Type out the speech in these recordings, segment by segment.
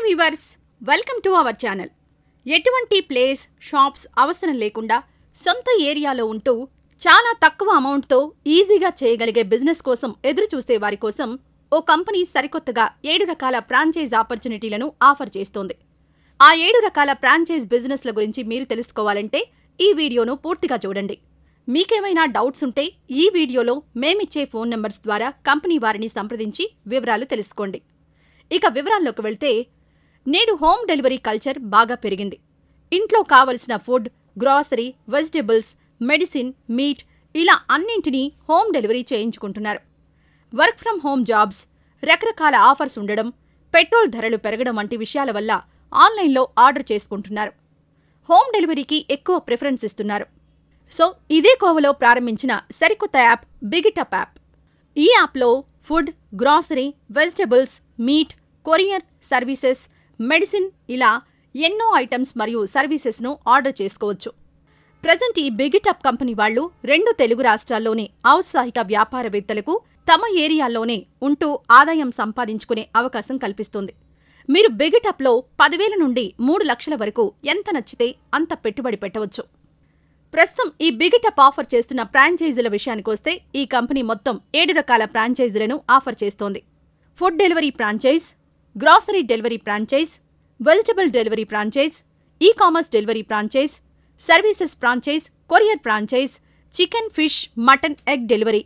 viewers welcome to our channel ఎటువంటి place shops అవసరం లేకుండా సొంత ఏరియాలో ఉంటూ చాలా తక్కువ అమౌంట్తో ఈజీగా చేయగలిగే బిజినెస్ కోసం ఎదురు చూసే వారి కోసం ఓ కంపెనీ సరికొత్తగా ఏడు రకాల ఫ్రాంచైజ్ ఆపర్చునిటీలను ఆఫర్ చేస్తోంది ఆ ఏడు రకాల ఫ్రాంచైజ్ బిజినెస్ల గురించి మీరు తెలుసుకోవాలంటే ఈ వీడియోను పూర్తిగా చూడండి మీకేమైనా డౌట్స్ ఉంటే ఈ వీడియోలో మేమిచ్చే ఫోన్ నంబర్స్ ద్వారా కంపెనీ వారిని సంప్రదించి వివరాలు తెలుసుకోండి ఇక వివరాల్లోకి వెళ్తే నేడు హోమ్ డెలివరీ కల్చర్ బాగా పెరిగింది ఇంట్లో కావలసిన food grocery vegetables medicine meat ఇలా అన్నింటినీ హోమ్ డెలివరీ చేయించుకుంటున్నారు వర్క్ ఫ్రం హోమ్ జాబ్స్ రకరకాల ఆఫర్స్ ఉండడం పెట్రోల్ ధరలు పెరగడం వంటి విషయాల వల్ల ఆన్లైన్లో ఆర్డర్ చేసుకుంటున్నారు హోమ్ డెలివరీకి ఎక్కువ ప్రిఫరెన్స్ ఇస్తున్నారు సో ఇదే కోవలో ప్రారంభించిన సరికొత్త యాప్ బిగిటప్ యాప్ ఈ యాప్లో food grocery vegetables meat courier services medicine ఇలా ఎన్నో ఐటమ్స్ మరియు సర్వీసెస్ను ఆర్డర్ చేసుకోవచ్చు ప్రజెంట్ ఈ బిగిటప్ కంపెనీ వాళ్ళు రెండు తెలుగు రాష్ట్రాల్లోని ఔత్సాహిక వ్యాపారవేత్తలకు తమ ఏరియాల్లోనే ఉంటూ ఆదాయం సంపాదించుకునే అవకాశం కల్పిస్తుంది మీరు బిగిటప్లో పదివేల నుండి మూడు లక్షల వరకు ఎంత నచ్చితే అంత పెట్టుబడి పెట్టవచ్చు ప్రస్తుతం ఈ బిగిటప్ ఆఫర్ చేస్తున్న ఫ్రాంచైజీల విషయానికొస్తే ఈ కంపెనీ మొత్తం ఏడు రకాల ఫ్రాంచైజీలను ఆఫర్ చేస్తోంది food delivery franchise grocery delivery franchise vegetable delivery franchise e commerce delivery franchise services franchise courier franchise chicken fish mutton egg delivery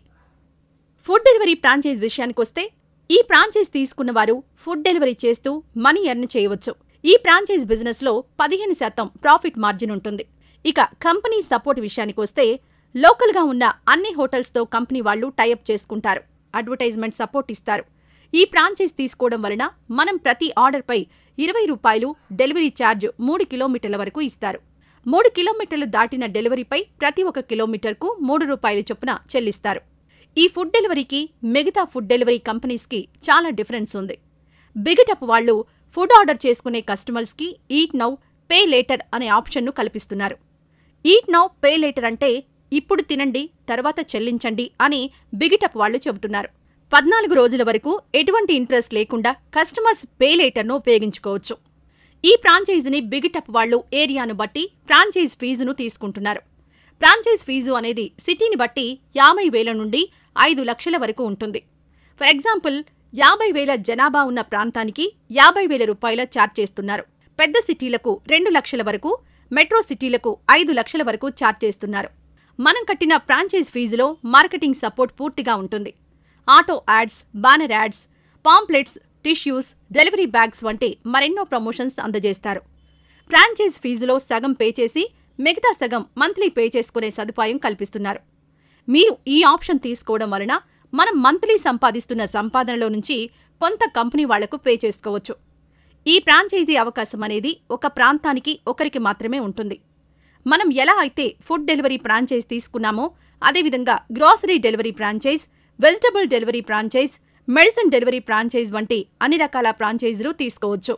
food delivery franchise విషయానికొస్తే ఈ ఫ్రాంచైజ్ తీసుకున్న వారు ఫుడ్ డెలివరీ చేస్తూ మనీ ఎర్న్ చేయవచ్చు ఈ franchise బిజినెస్లో పదిహేను శాతం ప్రాఫిట్ మార్జిన్ ఉంటుంది ఇక కంపెనీ సపోర్ట్ విషయానికొస్తే లోకల్గా ఉన్న అన్ని హోటల్స్తో కంపెనీ వాళ్ళు టైఅప్ చేసుకుంటారు అడ్వర్టైజ్మెంట్ సపోర్ట్ ఇస్తారు ఈ ఫ్రాంచైజ్ తీసుకోవడం వలన మనం ప్రతి ఆర్డర్పై ఇరవై రూపాయలు డెలివరీ ఛార్జ్ మూడు కిలోమీటర్ల వరకు ఇస్తారు మూడు కిలోమీటర్లు దాటిన డెలివరీపై ప్రతి ఒక్క కిలోమీటర్కు మూడు రూపాయల చొప్పున చెల్లిస్తారు ఈ ఫుడ్ డెలివరీకి మిగతా ఫుడ్ డెలివరీ కంపెనీస్కి చాలా డిఫరెన్స్ ఉంది బిగిటప్ వాళ్ళు ఫుడ్ ఆర్డర్ చేసుకునే కస్టమర్స్కి ఈట్ నౌ పే లేటర్ అనే ఆప్షన్ను కల్పిస్తున్నారు ఈట్ నౌ పే లేటర్ అంటే ఇప్పుడు తినండి తర్వాత చెల్లించండి అని బిగిటప్ వాళ్ళు చెబుతున్నారు పద్నాలుగు రోజుల వరకు ఎటువంటి ఇంట్రెస్ట్ లేకుండా కస్టమర్స్ పే లేటర్ను ఉపయోగించుకోవచ్చు ఈ ఫ్రాంచైజీని బిగిటప్ వాళ్ళు ఏరియాను బట్టి ఫ్రాంచైజ్ ఫీజును తీసుకుంటున్నారు ఫ్రాంచైజ్ ఫీజు అనేది సిటీని బట్టి యాభై వేల నుండి ఐదు లక్షల వరకు ఉంటుంది ఫర్ ఎగ్జాంపుల్ యాభై వేల జనాభా ఉన్న ప్రాంతానికి యాభై వేల రూపాయల ఛార్జ్ చేస్తున్నారు పెద్ద సిటీలకు రెండు లక్షల వరకు మెట్రో సిటీలకు ఐదు లక్షల వరకు ఛార్జ్ చేస్తున్నారు మనం కట్టిన ఫ్రాంచైజ్ ఫీజులో మార్కెటింగ్ సపోర్ట్ పూర్తిగా ఉంటుంది auto ads banner ads pamphlets tissues delivery bags వంటి మరెన్నో ప్రమోషన్స్ అందజేస్తారు ఫ్రాంచైజ్ ఫీజులో సగం పే చేసి మిగతా సగం మంత్లీ పే చేసుకునే సదుపాయం కల్పిస్తున్నారు మీరు ఈ ఆప్షన్ తీసుకోవడం వలన మనం మంత్లీ సంపాదిస్తున్న సంపాదనలో నుంచి కొంత కంపెనీ వాళ్లకు పే చేసుకోవచ్చు ఈ ఫ్రాంచైజీ అవకాశం అనేది ఒక ప్రాంతానికి ఒకరికి మాత్రమే ఉంటుంది మనం ఎలా అయితే ఫుడ్ డెలివరీ ఫ్రాంచైజ్ తీసుకున్నామో అదేవిధంగా grocery delivery franchise vegetable delivery franchise medicine delivery franchise వంటి అన్ని రకాల ఫ్రాంచైజీలు తీసుకోవచ్చు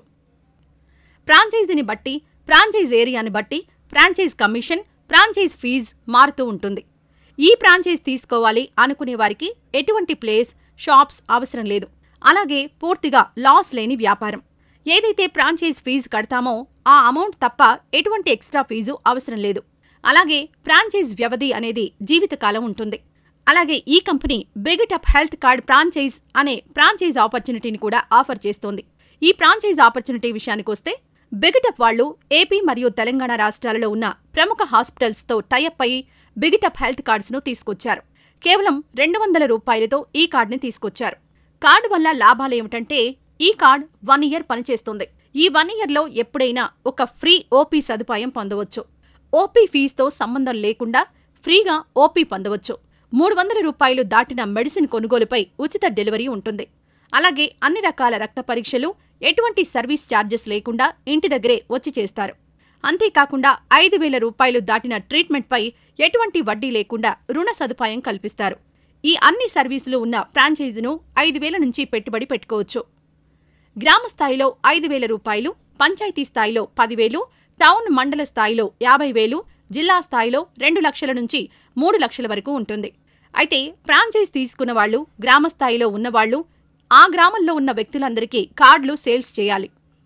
ఫ్రాంచైజీని బట్టి ఫ్రాంచైజ్ ఏరియాని బట్టి ఫ్రాంచైజ్ కమిషన్ ఫ్రాంచైజ్ ఫీజ్ మారుతూ ఉంటుంది ఈ ఫ్రాంచైజ్ తీసుకోవాలి అనుకునే వారికి ఎటువంటి ప్లేస్ షాప్స్ అవసరం లేదు అలాగే పూర్తిగా లాస్ లేని వ్యాపారం ఏదైతే ఫ్రాంచైజ్ ఫీజు కడతామో ఆ అమౌంట్ తప్ప ఎటువంటి ఎక్స్ట్రా ఫీజు అవసరం లేదు అలాగే ఫ్రాంచైజ్ వ్యవధి అనేది జీవితకాలం ఉంటుంది అలాగే ఈ company Bigitup health card franchise అనే ఫ్రాంచైజ్ ఆపర్చునిటీని కూడా ఆఫర్ చేస్తోంది ఈ ఫ్రాంచైజ్ ఆపర్చునిటీ విషయానికొస్తే బిగిటప్ వాళ్ళు ఏపీ మరియు తెలంగాణ రాష్ట్రాలలో ఉన్న ప్రముఖ హాస్పిటల్స్తో టైఅప్ అయి బిగిటప్ హెల్త్ కార్డ్స్ను తీసుకొచ్చారు కేవలం రెండు వందల రూపాయలతో ఈ కార్డుని తీసుకొచ్చారు కార్డు వల్ల లాభాలేమిటంటే ఈ కార్డ్ వన్ ఇయర్ పనిచేస్తుంది ఈ వన్ ఇయర్లో ఎప్పుడైనా ఒక ఫ్రీ ఓపీ సదుపాయం పొందవచ్చు ఓపీ ఫీజుతో సంబంధం లేకుండా ఫ్రీగా ఓపీ పొందవచ్చు మూడు వందల రూపాయలు దాటిన మెడిసిన్ కొనుగోలుపై ఉచిత డెలివరీ ఉంటుంది అలాగే అన్ని రకాల రక్త పరీక్షలు ఎటువంటి సర్వీస్ ఛార్జెస్ లేకుండా ఇంటి దగ్గరే వచ్చి చేస్తారు అంతేకాకుండా ఐదు వేల రూపాయలు దాటిన ట్రీట్మెంట్పై ఎటువంటి వడ్డీ లేకుండా రుణ సదుపాయం కల్పిస్తారు ఈ అన్ని సర్వీసులు ఉన్న ఫ్రాంచైజీను ఐదు వేల నుంచి పెట్టుబడి పెట్టుకోవచ్చు గ్రామ స్థాయిలో ఐదు వేల రూపాయలు పంచాయతీ స్థాయిలో పదివేలు టౌన్ మండల స్థాయిలో యాభై వేలు జిల్లా స్థాయిలో రెండు లక్షల నుంచి మూడు లక్షల వరకు ఉంటుంది అయితే ఫ్రాంచైజ్ తీసుకున్న వాళ్ళు గ్రామ స్థాయిలో ఉన్నవాళ్లు ఆ గ్రామంలో ఉన్న వ్యక్తులందరికీ కార్డులు సేల్స్ చేయాలి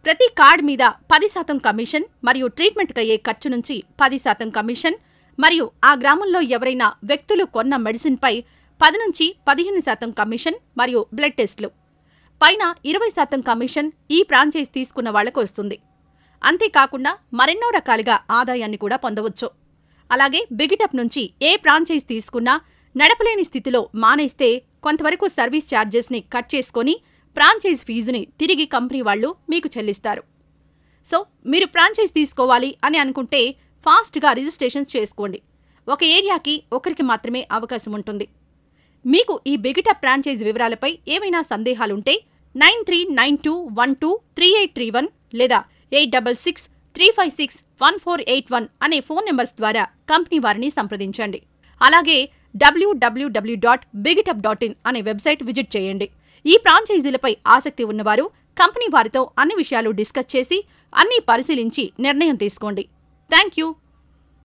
ప్రతి కార్డ్ మీద పది శాతం కమిషన్ మరియు ట్రీట్మెంట్కి అయ్యే ఖర్చు నుంచి పది శాతం కమిషన్ మరియు ఆ గ్రామంలో ఎవరైనా వ్యక్తులు కొన్న మెడిసిన్పై పది నుంచి పదిహేను శాతం కమిషన్ మరియు బ్లడ్ టెస్ట్లు పైన ఇరవై శాతం కమిషన్ ఈ ఫ్రాంచైజ్ తీసుకున్న వాళ్లకు వస్తుంది అంతేకాకుండా మరెన్నో రకాలుగా ఆదాయాన్ని కూడా పొందవచ్చు అలాగే బిగిటప్ నుంచి ఏ ఫ్రాంచైజ్ తీసుకున్నా నడపలేని స్థితిలో మానేస్తే కొంతవరకు సర్వీస్ ఛార్జెస్ని కట్ చేసుకొని ఫ్రాంచైజ్ ఫీజుని తిరిగి కంపెనీ వాళ్ళు మీకు చెల్లిస్తారు సో మీరు ఫ్రాంచైజ్ తీసుకోవాలి అని అనుకుంటే ఫాస్ట్గా రిజిస్ట్రేషన్స్ చేసుకోండి ఒక ఏరియాకి ఒకరికి మాత్రమే అవకాశం ఉంటుంది మీకు ఈ బిగిటప్ ఫ్రాంచైజ్ వివరాలపై ఏమైనా సందేహాలుంటే nine three nine two one two three eight three one లేదా eight double six three five six one four eight one అనే ఫోన్ నెంబర్స్ ద్వారా కంపెనీ వారిని సంప్రదించండి అలాగే WWW dot Bigitup dot in అనే వెబ్సైట్ విజిట్ చేయండి ఈ ఫ్రాంచైజీలపై ఆసక్తి ఉన్నవారు కంపెనీ వారితో అన్ని విషయాలు డిస్కస్ చేసి అన్నీ పరిశీలించి నిర్ణయం తీసుకోండి థ్యాంక్ యూ